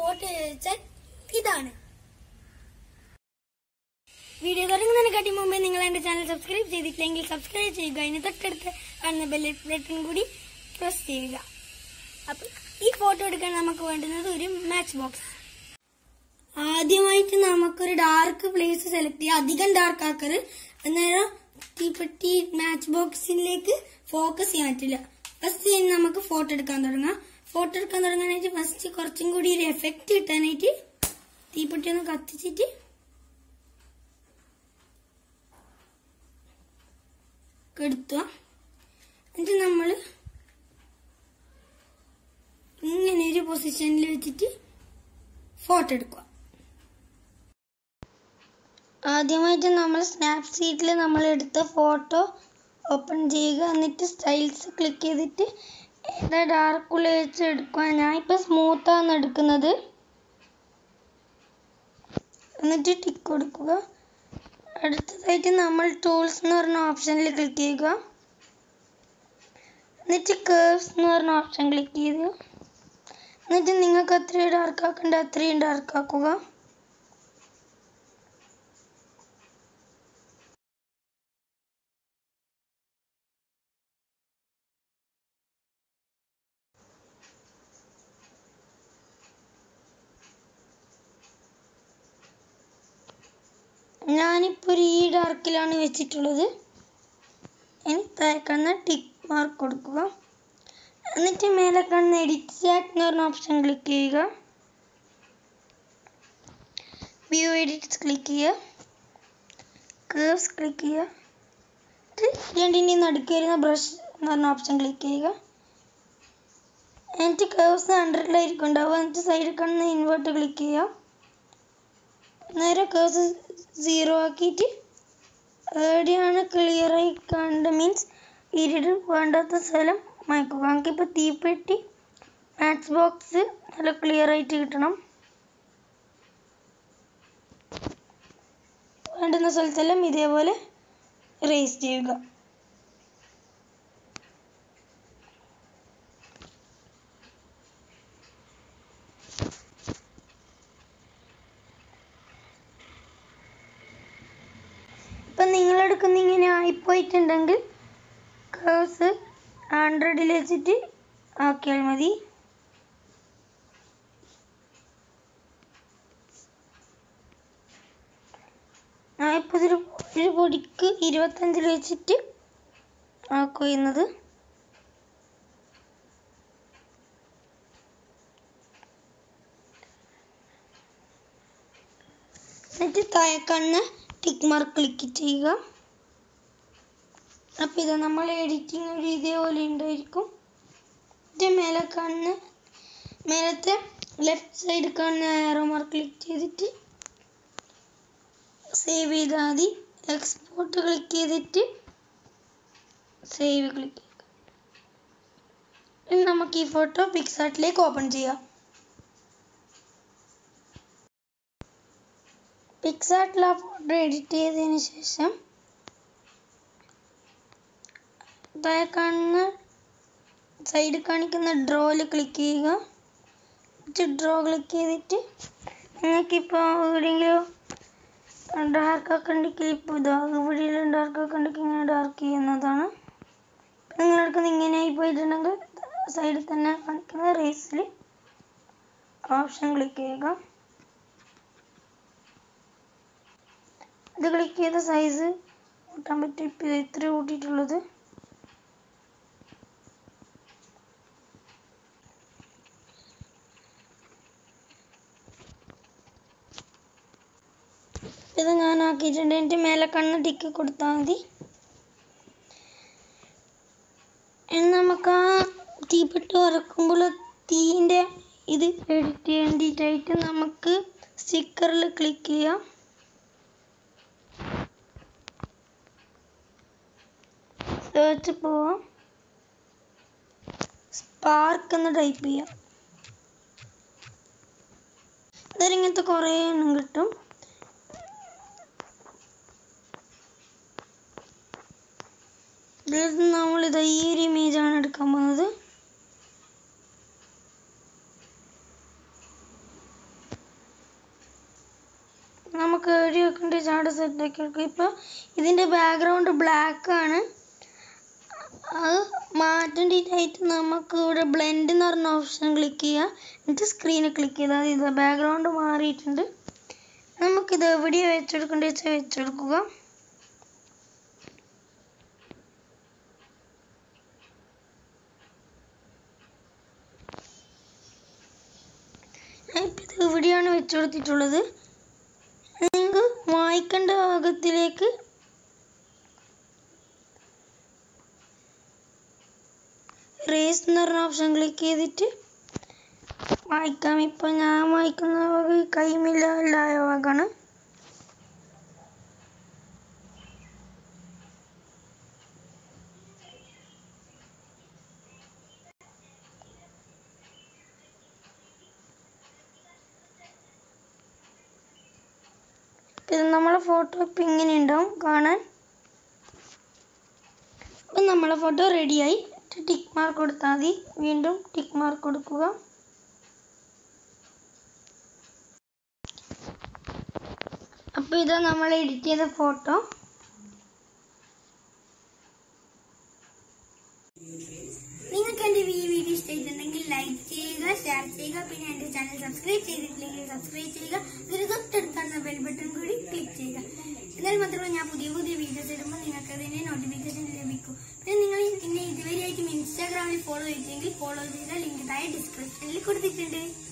photo വെച്ചാൽ ഇതാണ് video തുടങ്ങുന്നതിനെക്കാട്ടി മുമ്പേ നിങ്ങൾ എന്റെ ചാനൽ സബ്സ്ക്രൈബ് ചെയ്തിട്ടില്ലെങ്കിൽ സബ്സ്ക്രൈബ് ചെയ്യുക അതിന് തൊട്ടടുത്ത് കാണുന്ന ബെല്ല് ബട്ടൺ കൂടി പ്രസ് ചെയ്യുക അപ്പൊ ഈ ഫോട്ടോ എടുക്കാൻ നമുക്ക് വേണ്ടുന്നത് ഒരു മാച്ച് ബോക്സ് ആദ്യമായിട്ട് നമുക്കൊരു ഡാർക്ക് പ്ലേസ് സെലക്ട് ചെയ്യുക അധികം ഡാർക്ക് ആക്കരുത് അന്നേരം തീപ്പെട്ടി മാച്ച് ബോക്സിലേക്ക് ഫോക്കസ് ചെയ്യാൻ പറ്റില്ല ഫസ്റ്റ് നമുക്ക് ഫോട്ടോ എടുക്കാൻ തുടങ്ങാം ഫോട്ടോ എടുക്കാൻ തുടങ്ങാനായിട്ട് ഫസ്റ്റ് കുറച്ചും കൂടി ഒരു എഫക്റ്റ് കിട്ടാനായിട്ട് തീപ്പെട്ടി ഒന്ന് കത്തിച്ചിട്ട് കെടുത്തുക എന്നിട്ട് നമ്മൾ ഇങ്ങനെ ഒരു പൊസിഷനിൽ വെച്ചിട്ട് ഫോട്ടോ എടുക്കുക ആദ്യമായിട്ട് നമ്മൾ സ്നാപ്സീറ്റിൽ നമ്മൾ എടുത്ത ഫോട്ടോ ഓപ്പൺ ചെയ്യുക എന്നിട്ട് സ്റ്റൈൽസ് ക്ലിക്ക് ചെയ്തിട്ട് ഏതാ ഡാർക്ക് വെച്ച് എടുക്കുക ഞാൻ ഇപ്പോൾ സ്മൂത്താണ് എടുക്കുന്നത് എന്നിട്ട് ടിക്ക് കൊടുക്കുക അടുത്തതായിട്ട് നമ്മൾ ടൂൾസ് എന്ന് പറഞ്ഞ ഓപ്ഷനിൽ ക്ലിക്ക് ചെയ്യുക എന്നിട്ട് കേർവ്സ് എന്ന് പറഞ്ഞ ഓപ്ഷൻ ക്ലിക്ക് ചെയ്യുക എന്നിട്ട് നിങ്ങൾക്ക് എത്രയും ഡാർക്ക് ആക്കണ്ട അത്രയും ഡാർക്ക് ആക്കുക ഞാനിപ്പോൾ ഒരു ഈ ഡാർക്കിലാണ് വെച്ചിട്ടുള്ളത് ഇനി താഴെ ടിക്ക് മാർക്ക് കൊടുക്കുക എന്നിട്ട് മേലെ കാണുന്ന എഡിറ്റ് ചാറ്റ് എന്ന് പറഞ്ഞ ഓപ്ഷൻ ക്ലിക്ക് ചെയ്യുക വ്യൂ എഡിറ്റ്സ് ക്ലിക്ക് ചെയ്യുക കേർവ്സ് ക്ലിക്ക് ചെയ്യുക രണ്ടിൻ്റെ നടുക്ക് വരുന്ന ബ്രഷ് എന്ന് പറഞ്ഞ ഓപ്ഷൻ ക്ലിക്ക് ചെയ്യുക എന്നിട്ട് കേർവ്സ് ഹൺഡ്രഡിലായിരിക്കും ഉണ്ടാവുക എന്നിട്ട് സൈഡിൽ കാണുന്ന ഇൻവേർട്ട് ക്ലിക്ക് ചെയ്യുക നേരെ കേസ് സീറോ ആക്കിയിട്ട് എവിടെയാണ് ക്ലിയർ ആയി കണ്ട മീൻസ് ഇരുട് വേണ്ടാത്ത സ്ഥലം മായ്ക്കുക നമുക്കിപ്പോൾ തീപ്പെട്ടി മാച്ച് ബോക്സ് നല്ല ക്ലിയർ ആയിട്ട് കിട്ടണം വേണ്ടുന്ന സ്ഥലത്തെല്ലാം ഇതേപോലെ റേസ് ചെയ്യുക ഇപ്പം നിങ്ങളെടുക്കുന്ന ഇങ്ങനെ ആയിപ്പോയിട്ടുണ്ടെങ്കിൽ കേഴ്സ് ഹൺഡ്രഡിൽ വെച്ചിട്ട് ആക്കിയാൽ മതി ഞാൻ ഇപ്പോൾ ഇതൊരു ഒരു പൊടിക്ക് ഇരുപത്തഞ്ചിൽ വെച്ചിട്ട് ആക്കുന്നത് എന്നിട്ട് താഴെ കാണുന്ന ടിക്ക് മാർക്ക് ക്ലിക്ക് ചെയ്യുക അപ്പോൾ ഇത് നമ്മൾ എഡിറ്റിംഗ് ഒരു ഇതേപോലെ ഉണ്ടായിരിക്കും ഇത് മേലെ കാണുന്ന മേലത്തെ ലെഫ്റ്റ് സൈഡ് കാണുന്ന ആരോ മാർക്ക് ക്ലിക്ക് ചെയ്തിട്ട് സേവ് ചെയ്താൽ മതി എക്സ്പോർട്ട് ക്ലിക്ക് ചെയ്തിട്ട് സേവ് ക്ലിക്ക് ചെയ്യുക ഇനി നമുക്ക് ഈ ഫോട്ടോ പിക്സാർട്ടിലേക്ക് ഓപ്പൺ ചെയ്യാം പിക്സാർട്ടിൽ ആ ഫോട്ടോ എഡിറ്റ് ചെയ്തതിന് ശേഷം താഴെ കാണുന്ന സൈഡിൽ കാണിക്കുന്ന ഡ്രോയിൽ ക്ലിക്ക് ചെയ്യുക എന്നിട്ട് ഡ്രോ ക്ലിക്ക് ചെയ്തിട്ട് നിങ്ങൾക്കിപ്പോൾ എവിടെയെങ്കിലും ഡാർക്ക് ഒക്കെ ഉണ്ടെങ്കിൽ ഇപ്പോൾ ഇതാ ഇവിടെയെല്ലാം ഡാർക്ക് ഒക്കെ ഉണ്ടെങ്കിൽ ഇങ്ങനെ ഡാർക്ക് ചെയ്യുന്നതാണ് നിങ്ങളെടുക്കുന്ന ഇങ്ങനെ ആയി പോയിട്ടുണ്ടെങ്കിൽ സൈഡിൽ തന്നെ കാണിക്കുന്ന റേസിൽ ഓപ്ഷൻ ക്ലിക്ക് ചെയ്യുക ഇത് ക്ലിക്ക് ചെയ്ത സൈസ് കൂട്ടാൻ പറ്റും ഇപ്പോൾ ഇത്ര കൂട്ടിയിട്ടുള്ളത് ഇത് ഞാൻ ആക്കിയിട്ടുണ്ട് എൻ്റെ മേലെ കണ്ണ് ടിക്ക് കൊടുത്താൽ മതി ഇനി നമുക്ക് ആ തീപ്പെട്ടി ഉറക്കുമ്പോൾ തീൻ്റെ ഇത് എഡിറ്റ് ചെയ്യാൻ വേണ്ടിയിട്ടായിട്ട് നമുക്ക് സ്റ്റിക്കറിൽ ക്ലിക്ക് ചെയ്യാം സെർച്ച് പോവാം സ്പാർക്ക് എന്ന് ടൈപ്പ് ചെയ്യാം അന്നേരം ഇങ്ങനത്തെ കുറേ എണ്ണം കിട്ടും ഇതിൽ നമ്മളിത് ഈ ഒരു ഇമേജാണ് എടുക്കാൻ പോകുന്നത് നമുക്ക് എഴുതി വെക്കേണ്ട ചാട് സെറ്റാക്കി എടുക്കുക ഇപ്പോൾ ഇതിൻ്റെ ബാക്ക്ഗ്രൗണ്ട് ബ്ലാക്ക് ആണ് അത് മാറ്റേണ്ടതായിട്ട് നമുക്ക് ഇവിടെ ബ്ലെൻഡ് എന്ന് പറഞ്ഞ ഓപ്ഷൻ ക്ലിക്ക് ചെയ്യുക എന്നിട്ട് സ്ക്രീനിൽ ക്ലിക്ക് ചെയ്താൽ ഇത് ബാക്ക്ഗ്രൗണ്ട് മാറിയിട്ടുണ്ട് നമുക്കിത് എവിടെ വെച്ചെടുക്കേണ്ടത് വെച്ചാൽ വെച്ചെടുക്കുക ഇപ്പം ഇത് ഇവിടെയാണ് വെച്ചുകൊടുത്തിട്ടുള്ളത് നിങ്ങൾക്ക് വായിക്കേണ്ട ഭാഗത്തിലേക്ക് റേസ് എന്ന് പറഞ്ഞ ഓപ്ഷൻ ക്ലിക്ക് ചെയ്തിട്ട് വായിക്കാം ഇപ്പം ഞാൻ വായിക്കുന്ന ഭാഗം കൈമില്ല എല്ലായ ഭാഗമാണ് ഇത് നമ്മളെ ഫോട്ടോ ഇപ്പം ഇങ്ങനെ ഉണ്ടാവും കാണാൻ അപ്പം നമ്മളെ ഫോട്ടോ റെഡിയായി ടിക്ക് മാർക്ക് കൊടുത്താൽ മതി വീണ്ടും ടിക്ക് മാർക്ക് കൊടുക്കുക അപ്പോൾ ഇത് നമ്മൾ എഡിറ്റ് ചെയ്ത ഫോട്ടോ നിങ്ങൾക്ക് എന്റെ ഈ വീഡിയോ ഇഷ്ടമായിട്ടുണ്ടെങ്കിൽ ലൈക്ക് ചെയ്യുക ഷെയർ ചെയ്യുക പിന്നെ എന്റെ ചാനൽ സബ്സ്ക്രൈബ് ചെയ്തിട്ടില്ലെങ്കിൽ സബ്സ്ക്രൈബ് ചെയ്യുക ഇതിന് തൊട്ടടുത്തുള്ള ബെൽ ബട്ടൺ കൂടി ക്ലിക്ക് ചെയ്യുക എന്നാൽ മാത്രമേ ഞാൻ പുതിയ പുതിയ വീഡിയോസ് ഇടുമ്പോൾ നിങ്ങൾക്ക് അതിന്റെ നോട്ടിഫിക്കേഷൻ ലഭിക്കൂ പിന്നെ നിങ്ങൾ എന്നെ ഇതുവരെയായിട്ടും ഇൻസ്റ്റാഗ്രാമിൽ ഫോളോ ചെയ്തെങ്കിൽ ഫോളോ ചെയ്ത ലിങ്ക് താഴെ ഡിസ്ക്രിപ്ഷനിൽ കൊടുത്തിട്ടുണ്ട്